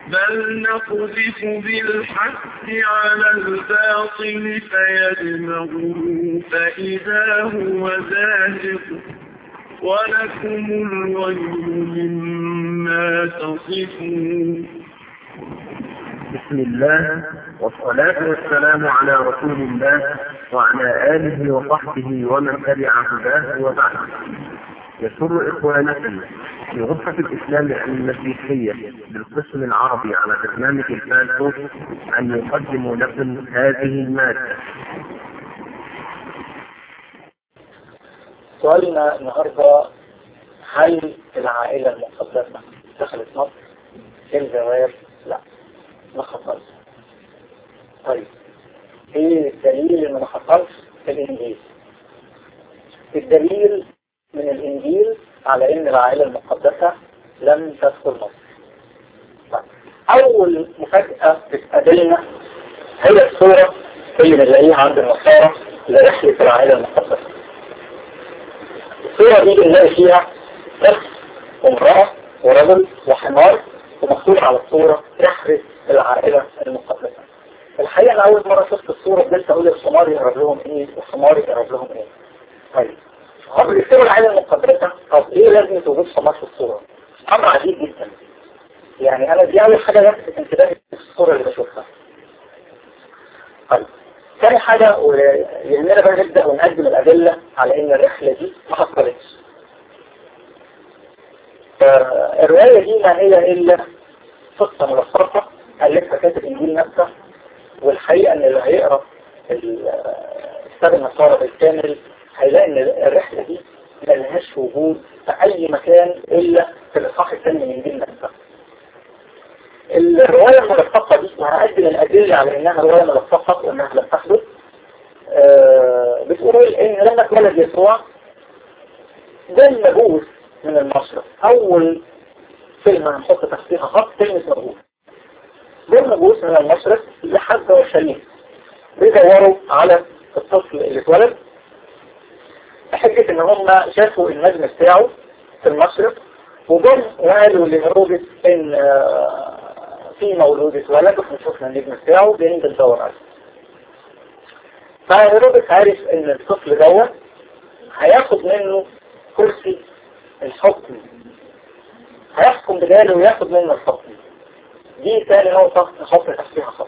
بل نقذف بالحق على الباطل فيدمغه فإذا هو زاهق ولكم الويل مما تصفون بسم الله والصلاة والسلام على رسول الله وعلى آله وصحبه ومن تبع هداه وبعد يسر إخوانكم في غرفة الإسلام المسيحية بالقسم العربي على برنامج الفالتو أن يقدموا لكم هذه المادة سؤالنا النهارده هل العائلة المقدسة دخلت مصر؟ الجواب لا ما حصلش. طيب ايه الدليل انه ما حصلش؟ الانجيل. الدليل من الانجيل على ان العائلة المقدسة لم تدخل مصر. طيب. اول مفاجأة بتقابلنا هي الصورة اللي بنلاقيها عند النصارى لرحلة العائلة المقدسة. الصورة دي بنلاقي فيها شخص وامرأة ورجل وحمار ومكتوب على الصورة رحلة العائلة المقدسة. الحقيقة أنا أول مرة شفت الصورة بدأت أقول الحمار يقرب لهم إيه والحمار يقرب لهم إيه. طيب هم بيكتبوا العائلة المقدسة طب إيه لازم وجود حمار في الصورة؟ أمر عجيب جدا. يعني أنا دي أول حاجة لفتت انتباهي في الصورة اللي بشوفها. طيب ثاني حاجة ويهمنا بقى نبدأ ونقدم الأدلة على إن الرحلة دي ما حصلتش. الرواية دي ما هي إلا قصة ملخصة ألفها كاتب إنجيل نفسه والحقيقة إن اللي هيقرأ كتاب النصارى بالكامل هيلاقي إن الرحلة دي ملهاش وجود في أي مكان إلا في الإصحاح الثاني من إنجيل نفسه. الرواية الملفقة دي وهقدم الأدلة على إنها رواية ملفقة وإنها لم تحدث آه بتقول إن لما اتولد يسوع ده مبوس من المشرق أول كلمة هنحط تحتيها خط كلمة مبوس ده مبوس من المشرق لحد اورشليم بيدوروا على الطفل اللي اتولد بحجة إن هم شافوا النجم بتاعه في المشرق وجم وقالوا لهيرودس إن آه في مولود اتولد واحنا شفنا النجم بتاعه بننزل ندور عليه. فهيرودس عارف ان الطفل دوت هياخد منه كرسي الحكم هيحكم بجاله وياخد منه الحكم دي تاني نقطة نحط تحتيها خط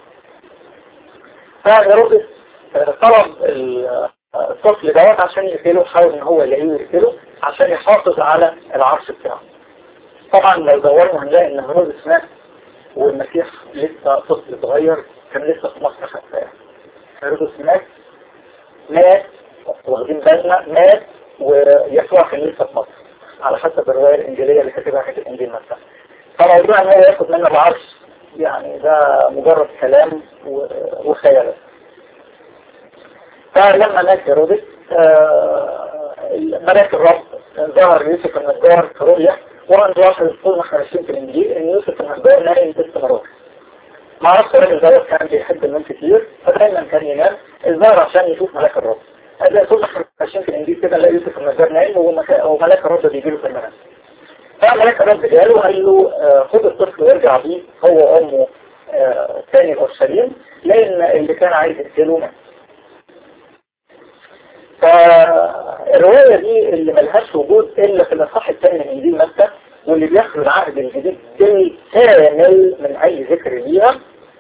فهيرودس طلب الطفل دوت عشان يقتله حاول ان هو يلاقيه ويقتله عشان يحافظ على العرش بتاعه طبعا لو دورنا هنلاقي ان هيرودس مات والمسيح لسه طفل صغير كان لسه في مصر خفاف هيرودس مات مات واخدين بالنا مات ويسوع كان لسه في مصر على حسب الرواية الإنجيلية اللي كاتبها حتة الإنجيل نفسها فموضوع إن هو ياخد منه العرش يعني ده مجرد كلام وخيال فلما مات هيرودس ملاك الرب ظهر يوسف النجار في رؤيا وأن واحد طول ما احنا ماشيين في الإنجيل إن يوسف النجار نايم ست مرات. ما اعرفش الراجل دوت كان بيحب النوم كتير فدايما كان ينام الظاهر عشان يشوف ملاك الرب. هتلاقي طول ما احنا ماشيين في الإنجيل كده نلاقي يوسف النجار نايم وملاك الرب بيجي له في المنام. فملاك الرب جاله قال له خد الطفل وارجع بيه هو وأمه تاني أورشليم لأن اللي كان عايز يقتله مات. فالرواية دي اللي ملهاش وجود إلا في الإصحاح الثاني من إنجيل مكة واللي بياخد العهد الجديد بالكامل من أي ذكر ليها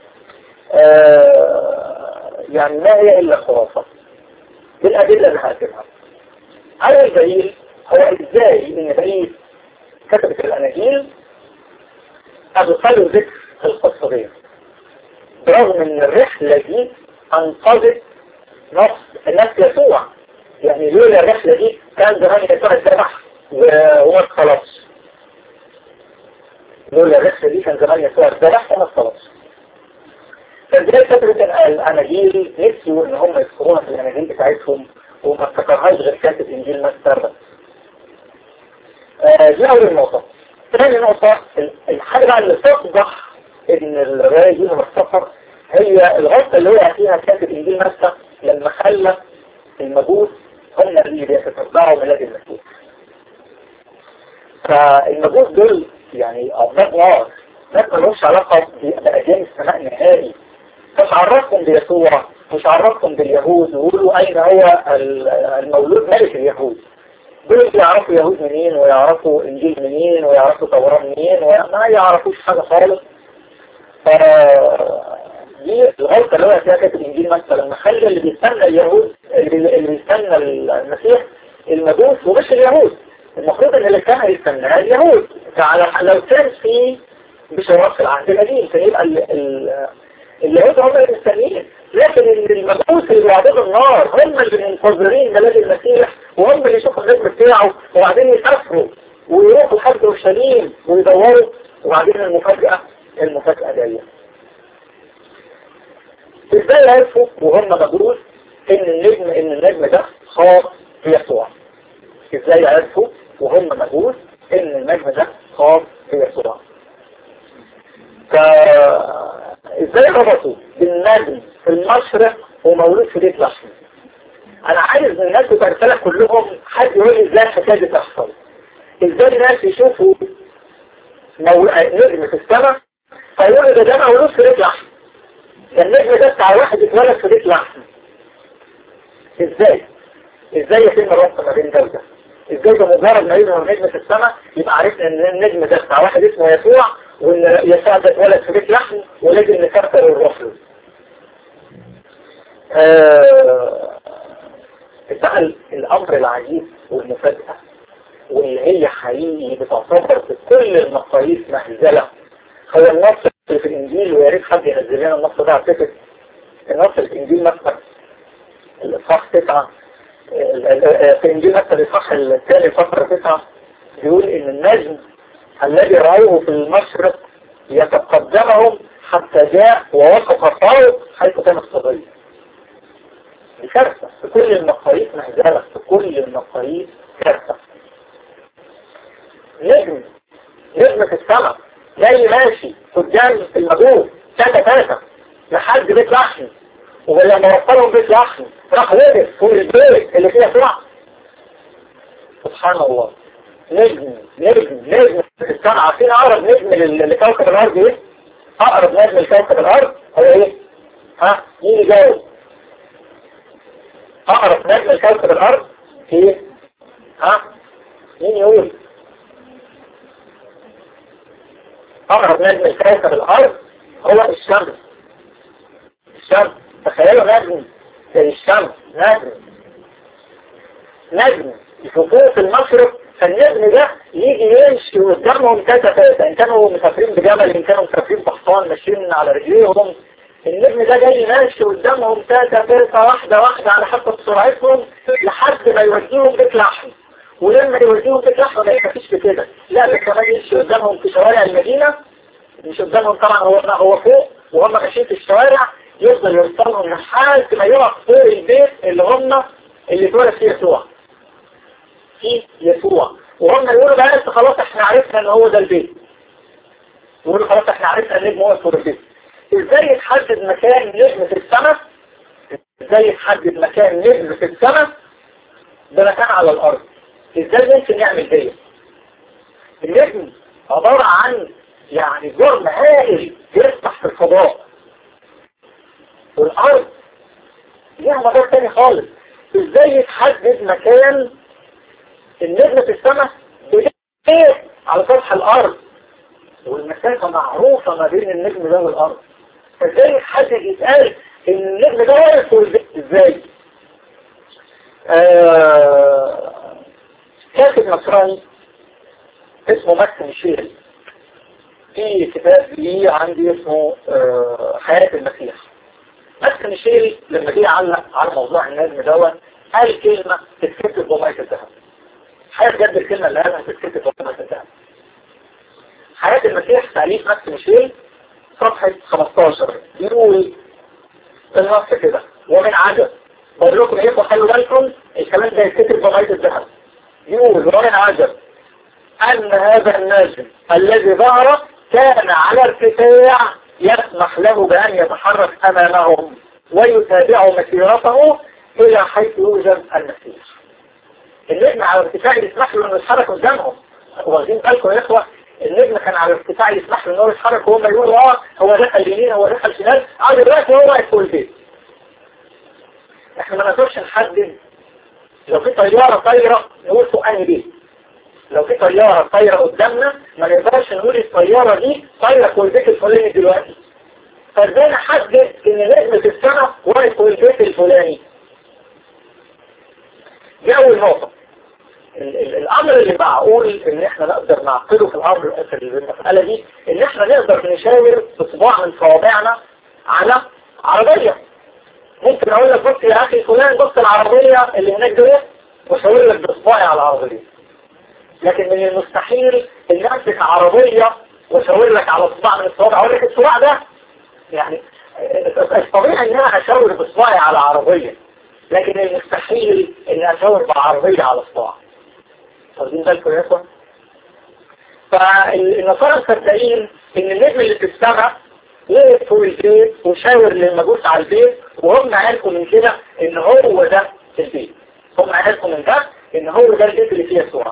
آه يعني ما هي إلا خرافة بالأدلة اللي هقدمها أول دليل هو إزاي إن بقية كتبة الأناجيل أدخلوا ذكر القصة دي برغم إن الرحلة دي أنقذت نفس النفس يسوع يعني لولا الرحلة دي كان زمان يسوع اتذبح وما اتخلصش لولا الرحلة دي كان زمان يسوع اتذبح وما اتخلصش فازاي فترة الأناجيل نسيوا إن هم يذكروها في الأناجيل بتاعتهم وما افتكرهاش غير كاتب إنجيل مستر بس. آه دي أول نقطة. ثاني نقطة الحاجة بقى اللي تفضح إن الرواية دي مستفر هي الغلطة اللي وقع فيها كاتب إنجيل مستر لما خلى المجوس هم اللي بيتتبعوا ميلاد المسيح. فالمجوس دول يعني أبناء نار ناس ملوش علاقة بأجيال السماء نهائي مش عرفكم بيسوع مش عرفكم باليهود ويقولوا أين هو المولود ملك اليهود دول يعرفوا يهود منين ويعرفوا إنجيل منين ويعرفوا توراة منين وما يعرفوش حاجة خالص ف دي الغلطة اللي هو فيها كاتب الإنجيل مثلا لما خلى اللي بيستنى اليهود اللي بيستنى المسيح المجوس ومش اليهود المفروض ان اللي كان هيستناه اليهود لو كان في بشرات في العهد القديم كان يبقى اليهود هم اللي مستنيين لكن المجوس اللي بيعبدوا النار هم اللي منتظرين ميلاد المسيح وهم اللي يشوفوا النجم بتاعه وبعدين يسافروا ويروحوا لحد اورشليم ويدوروا وبعدين المفاجأة المفاجأة جاية ازاي عرفوا وهم مجوس ان النجم ان النجم ده خاص بيسوع ازاي عرفوا وهم مجوس ان النجم ده خاص بيسوع ف ازاي ربطوا بالنجم في المشرق ومولود في بيت لحم انا عايز من الناس بتاع الرسالة كلهم حد يقول لي ازاي الحكايه دي تحصل ازاي الناس يشوفوا مو... نجم في السماء فيقولوا ده ده مولود في بيت لحم النجم ده بتاع واحد اتولد في بيت لحم ازاي ازاي يتم الربط ما بين ده وده ازاي بمجرد ما يظهر نجم في السماء يبقى عرفنا ان النجم ده بتاع واحد اسمه يسوع وان يسوع ده اتولد في بيت لحم ولازم نكسر الرسل آه بقى الامر العجيب والمفاجأة واللي هي حقيقي بتعتبر في كل المقاييس مهزلة هو النص اللي في الانجيل ويا ريت حد ينزل لنا النص ده على الكتب النص اللي في الانجيل مثلا الاصحاح تسعة في انجيل مثلا الاصحاح الثاني فقرة تسعة بيقول ان النجم الذي رأوه في المشرق يتقدمهم حتى جاء ووقف فوق حيث كان الصغير دي كارثة في كل المقاييس مهزلة في كل المقاييس كارثة نجم نجم في السماء جاي ماشي قدام المجوز تاتا تاتا لحد بيت لحم ولما وصلهم بيت لحم راح وقف فوق البيت اللي فيها سرعة سبحان الله نجم نجم نجم في السماء عارفين اقرب نجم لكوكب الارض ايه؟ اقرب نجم لكوكب الارض هو ايه؟ ها؟ مين يجاوب؟ اقرب نجم لكوكب الارض ايه؟ ها؟ مين يقول؟ اقرب نجم لكوكب الارض هو الشمس الشمس تخيلوا نجم زي الشمس نجم نجم يشوفوه في المشرق فالنجم ده يجي يمشي قدامهم كذا كذا ان كانوا مسافرين بجمل ان كانوا مسافرين بحصان ماشيين على رجليهم النجم ده جاي ماشي قدامهم كذا كذا واحدة واحدة على حسب سرعتهم لحد ما يوديهم بيت لحم ولما يوديهم بيت لحم ما يكفيش بكده لا ده كمان يمشي قدامهم في شوارع المدينة مش قدامهم طبعا هو هو فوق وهم ماشيين في الشوارع يفضل يوصلهم لحد ما يقف فوق البيت اللي هم اللي اتولد فيه يسوع في يسوع وهم يقولوا بقى انت خلاص احنا عرفنا ان هو ده البيت يقولوا خلاص احنا عرفنا النجم هو فوق البيت ازاي يتحدد مكان نجم في السماء ازاي يتحدد مكان نجم في السماء بمكان على الارض ازاي ممكن نعمل دي النجم عبارة عن يعني جرم هائل يفتح في الفضاء والارض ليها مدار تاني خالص ازاي يتحدد مكان النجم في السماء بايه على سطح الارض والمسافة معروفة ما بين النجم ده والارض فازاي يتحدد يتقال ان النجم ده واقف ازاي آه كاتب نصراني اسمه ماكس ميشيل في كتاب ليه عندي اسمه آه حياة المسيح ماكس ميشيل لما جه علق على موضوع النجم دوت قال كلمة تتكتب بمية الذهب حياة بجد الكلمة اللي قالها تتكتب بمية الذهب حياة المسيح تأليف ماكس ميشيل صفحة 15 يقول النص كده ومن عجب بقول لكم ايه خلوا بالكم الكلام ده يتكتب بمية الذهب يقول ومن عجب أن هذا النجم الذي ظهر كان على ارتفاع يسمح له بأن يتحرك أمامهم ويتابع مسيرته إلى حيث يوجد المسيح النجم على ارتفاع يسمح له أنه يتحرك قدامهم واخدين بالكم يا إخوة النجم كان على ارتفاع يسمح له ان هو يتحرك وهم يقولوا اه هو دخل يمين هو دخل شمال اه دلوقتي هو واقف فوق البيت احنا ما نقدرش نحدد لو في طيارة طايرة نقول فوق انهي بيت لو في طيارة طايرة قدامنا ما نقدرش نقول الطيارة دي طايرة فوق البيت الفلاني دلوقتي فازاي نحدد ان نجم في السماء واقف فوق البيت الفلاني دي اول نقطة ال- ال- الامر اللي معقول ان احنا نقدر نعقله في الامر في المسألة دي ان احنا نقدر نشاور بصباع من صوابعنا على عربية ممكن اقول لك بص يا اخي فلان بص العربية اللي هناك دي واشاور لك بصباعي على العربية لكن من المستحيل ان امسك عربية واشاور لك على صباع من الصوابع اقول لك الصباع ده يعني الطبيعي ان انا اشاور بصباعي على عربية لكن المستحيل ان اشاور بعربية على صباع واخدين بالكم يا اخوان فالنصارى مصدقين ان النجم اللي في السماء وقف فوق البيت وشاور للمجوس على البيت وهم عرفوا من كده ان هو ده البيت هم عرفوا من ده ان هو ده البيت اللي فيه يسوع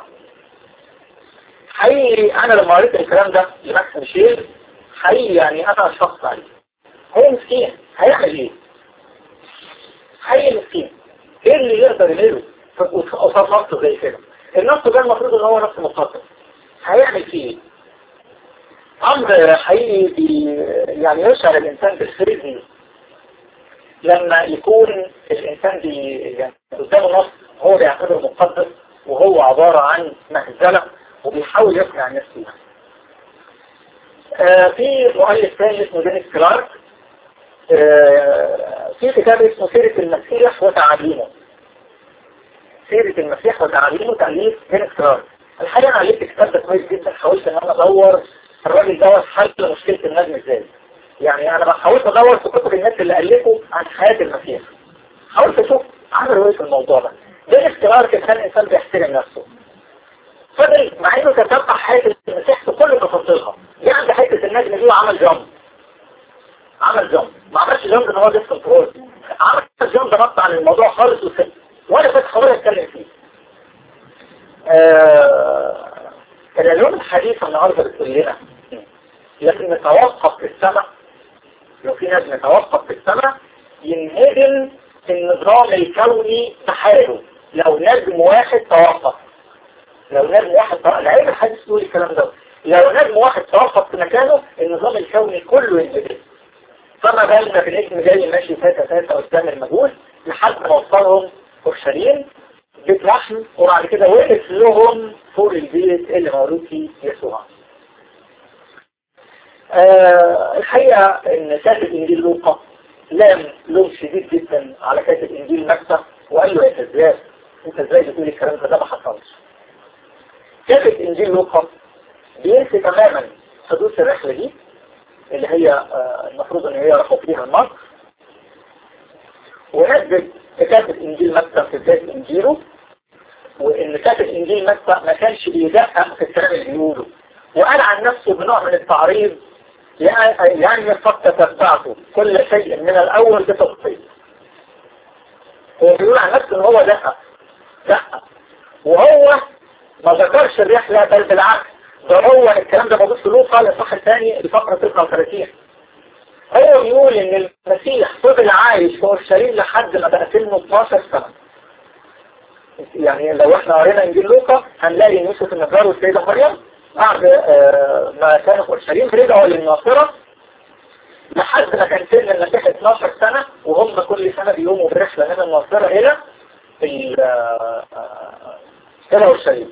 حقيقي انا لما قريت الكلام ده لماكس ميشيل حقيقي يعني انا شخص عليه هو مسكين هيعمل ايه حقيقي مسكين ايه اللي يقدر يعمله قصاد نص زي كده النص ده المفروض ان هو نص مقدس هيعمل فيه ايه امر حقيقي بي يعني يشعر الانسان بالخزي لما يكون الانسان بي يعني قدامه نص هو بيعتبره مقدس وهو عبارة عن مهزلة وبيحاول يقنع الناس فيها آه في مؤلف ثاني اسمه دينيس كلارك آه في كتاب اسمه سيرة المسيح وتعاليمه سيرة المسيح وتعاليمه تأليف دينيس كلارك الحقيقة انا قريت الكتاب ده كويس جدا حاولت ان انا ادور الراجل دوت حل مشكلة النجم ازاي يعني انا حاولت ادور في كتب الناس اللي الفوا عن حياة المسيح حاولت اشوف عملوا ايه في الموضوع ده دينيس كلارك كان انسان بيحترم نفسه فضل مع انه تتبع حياة المسيح في كل تفاصيلها يعني حتة النجم دي وعمل جنب عمل جنب ما عملش جنب ان هو بيفصل فروز عمل جنب نط عن الموضوع خالص وسب وانا كنت حاول اتكلم فيه آه العلوم الحديثة النهاردة بتقول لنا لكن نتوقف في السماء لو في ناس نتوقف في السماء ينهدم النظام الكوني بحاله لو نجم واحد توقف لو نجم واحد توقف العلم الحديث يقول الكلام ده لو نجم واحد توقف في مكانه النظام الكوني كله ينهدم فما بالنا بنجم جاي ماشي فاتة فاتة قدام المجهول لحد ما وصلهم اورشليم بيت لحم وبعد كده وقف لهم فوق البيت اللي مولود فيه يسوع. آه الحقيقة ان كاتب انجيل لوقا لام لوم شديد جدا على كاتب انجيل مكة وقال له انت ازاي انت ازاي بتقول الكلام ده ده ما حصلش. كاتب انجيل لوقا بينسي تماما حدوث الرحلة دي اللي هي آه المفروض ان هي راحوا فيها مصر ونزل كتابة انجيل مكة في بداية انجيله وان كاتب انجيل مكة ما كانش بيدقق في الكلام اللي بيقوله وقال عن نفسه بنوع من التعريض يعني قد تتبعته كل شيء من الاول بتفصيل هو بيقول عن نفسه ان هو دقق دقق وهو ما ذكرش الرحلة بل بالعكس ده هو الكلام ده موجود في لوقا الاصحاح الثاني الفقرة 39 هو بيقول ان المسيح فضل عايش في اورشليم لحد ما بقى سنه 12 سنة يعني لو احنا قرينا انجيل لوقا هنلاقي ان يوسف النجار والسيدة مريم بعد آه ما كانوا في اورشليم رجعوا للناصرة لحد ما كان سن المسيح 12 سنة وهم كل سنة بيقوموا برحلة من الناصرة الى الى اورشليم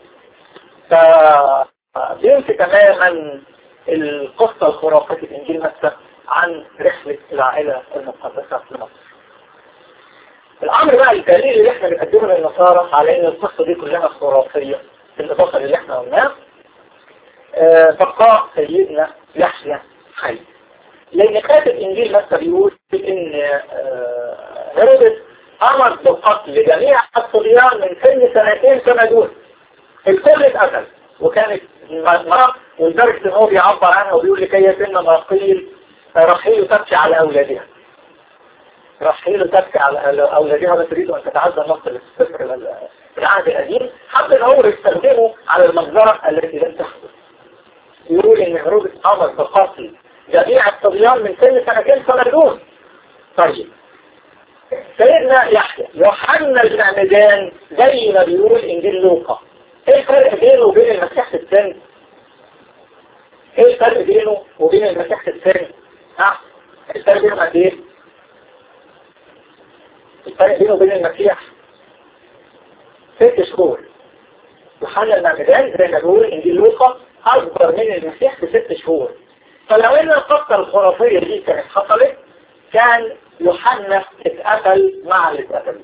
فبينسي تماما القصة الخرافية في انجيل مكة عن رحلة العائلة المقدسة في مصر الأمر بقى الدليل اللي احنا بنقدمه للنصارى على ان القصة دي كلها خرافية بالإضافة للي احنا قلناه آه بقاء سيدنا يحيى حي لأن كاتب إنجيل مكة بيقول إن آه هيرودس أمر بقتل جميع الصبيان من سن سنتين كما دون الكل اتقتل وكانت مرة ولدرجة ان هو بيعبر عنها وبيقول لكي يتم ما قيل رحيل تبكي على أولادها رحيل تبكي على أولادها لا تريد أن تتعدى النص السفر العهد القديم حتى ان هو يستخدمه على المجزرة التي لم تحدث يقول ان هيرودس امر بقتل جميع الصبيان من سن سنتين فما دون طيب سيدنا يحيى يوحنا المعمدان زي ما بيقول انجيل لوقا ايه الفرق بينه وبين المسيح في السن ايه الفرق بينه وبين المسيح في السن ها الفرق بينه قد ايه الفرق بينه وبين المسيح ست شهور يوحنا المعمدان زي ما بيقول انجيل لوقا اكبر من المسيح بست شهور فلو ان القصة الخرافية دي كانت حصلت كان يوحنا اتقتل مع اللي اتقتل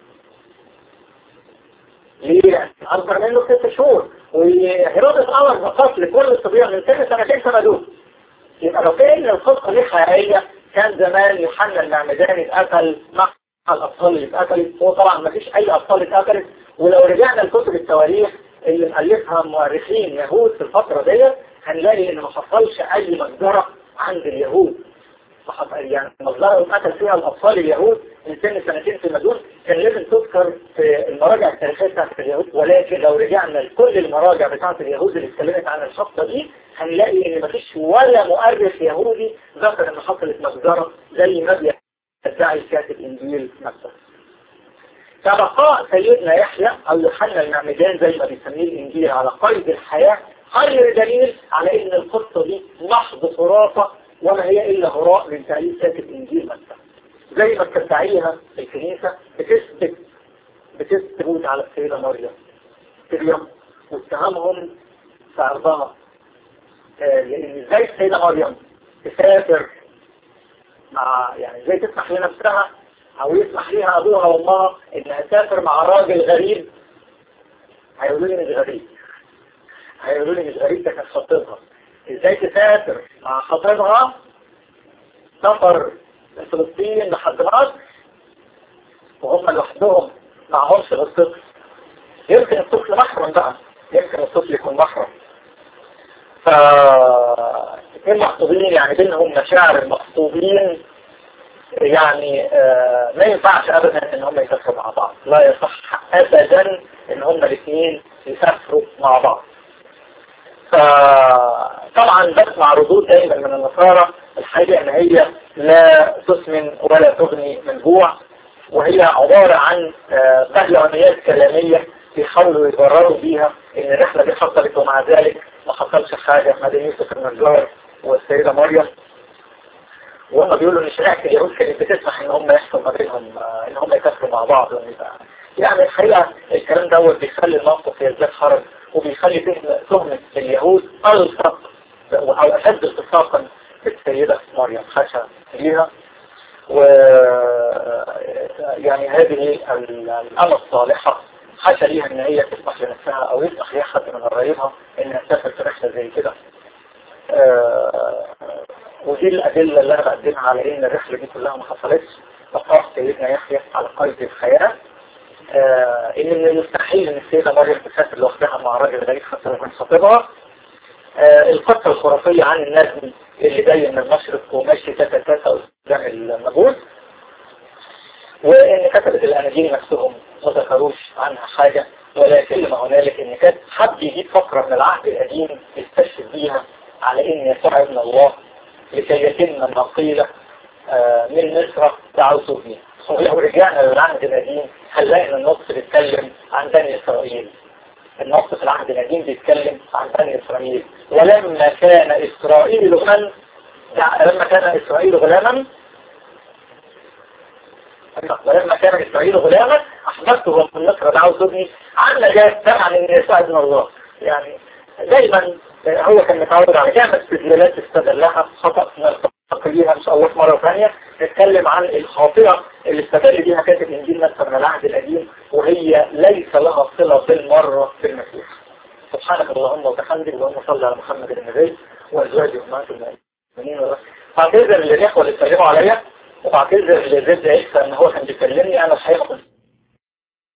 ليه؟ أكبر منه ست شهور وهيرودس أمر بقتل كل الصبيان من سن سنتين سنة دول يبقى لو كان القصة دي حقيقية كان زمان يوحنا المعمداني اتقتل مع الأطفال اللي اتقتلت هو طبعا ما فيش أي أطفال اتقتلت ولو رجعنا لكتب التواريخ اللي مؤلفها مؤرخين يهود في الفترة ديت هنلاقي ان ما حصلش اي مجزرة عند اليهود يعني المجزرة اللي قتل فيها الاطفال اليهود من سن سنتين في المدون كان لازم تذكر في المراجع التاريخية بتاعت اليهود ولكن لو رجعنا لكل المراجع بتاعت اليهود اللي اتكلمت عن الشخصة دي هنلاقي ان مفيش ولا مؤرخ يهودي ذكر ان حصلت مجزرة زي ما بيدعي الكاتب انجيل نفسه فبقاء سيدنا يحيى او يوحنا المعمدان زي ما بيسميه الانجيل على قيد الحياة غير دليل على ان القصة دي محض خرافة وما هي الا هراء من تأليف كاتب انجيل مثلا زي ما بتدعيها الكنيسة بتثبت بتثبت على السيدة مريم مريم واتهامهم في عرضها آه لان ازاي السيدة مريم تسافر مع يعني ازاي تسمح لنفسها او يسمح ليها ابوها وامها انها تسافر مع راجل غريب هيقولوا لي مش غريب هيقولوا لي مش غريب ده كانت خطيبها ازاي تسافر مع خطيبها سفر من فلسطين لحد مصر وهم لوحدهم معهمش غير طفل يمكن الطفل محرم بقى يمكن الطفل يكون محرم ف اثنين مخطوبين يعني بينهم مشاعر المخطوبين يعني آه ما ينفعش ابدا ان هم يسافروا مع بعض لا يصح ابدا ان هم الاثنين يسافروا مع بعض فطبعا بسمع ردود دايما من النصارى الحقيقة ان هي لا تسمن ولا تغني من جوع وهي عبارة عن بهلوانيات كلامية بيحاولوا يبرروا بيها ان الرحلة دي حصلت ومع ذلك ما حصلش حاجة ما بين يوسف النجار والسيدة مريم وهم بيقولوا ان شريعة اليهود كانت بتسمح ان هم يحصل ما بينهم ان هم يسافروا مع بعض يعني الحقيقة الكلام دوت بيخلي الموقف يزداد حرج وبيخلي تهمة اليهود ألصق أو أشد التصاقا بالسيدة مريم خشى ليها و يعني هذه الأمة الصالحة حاشا ليها ان هي تسمح لنفسها او يسمح لها حد من قرايبها انها تسافر في رحلة زي كده ودي الأدلة اللي أنا بقدمها على إن الرحلة دي كلها ما حصلتش فقط سيدنا يحيى على قيد الحياة آه ان من المستحيل ان السيدة مريم تسافر لوحدها مع راجل غريب حتى من خطيبها آه القصة الخرافية عن النجم اللي جاي من المشرق وماشي تاتا تاتا قدام المجوس وان كتبت الاناجيل نفسهم ما ذكروش عنها حاجة ولكن ما هنالك ان كانت حد يجيب فقرة من العهد القديم يستشهد بيها على ان يسوع ابن الله لكي يتم ما قيل آه من مصر دعوته فيه ولو رجعنا للعهد القديم هنلاقي ان النص بيتكلم عن بني اسرائيل النص في العهد القديم بيتكلم عن بني اسرائيل ولما كان اسرائيل غلاما لما كان اسرائيل غلاما ولما كان اسرائيل غلاما احببته من مصر دعوت ابني عن نجاة سمع من يسوع ابن الله يعني دايما هو كان متعود على جامعة استدلالات استدلها خطأ ليها ان شاء الله مرة ثانية نتكلم عن الخاطئة اللي استدل بيها كاتب انجيل مثلا من العهد القديم وهي ليس لها صلة بالمرة في المسيح سبحانك اللهم وبحمدك اللهم صل على محمد النبي وازواجه وامهات المؤمنين بعتذر للاخوة اللي اتكلموا عليا وبعتذر لزيد عيسى ان هو كان بيكلمني انا الحقيقة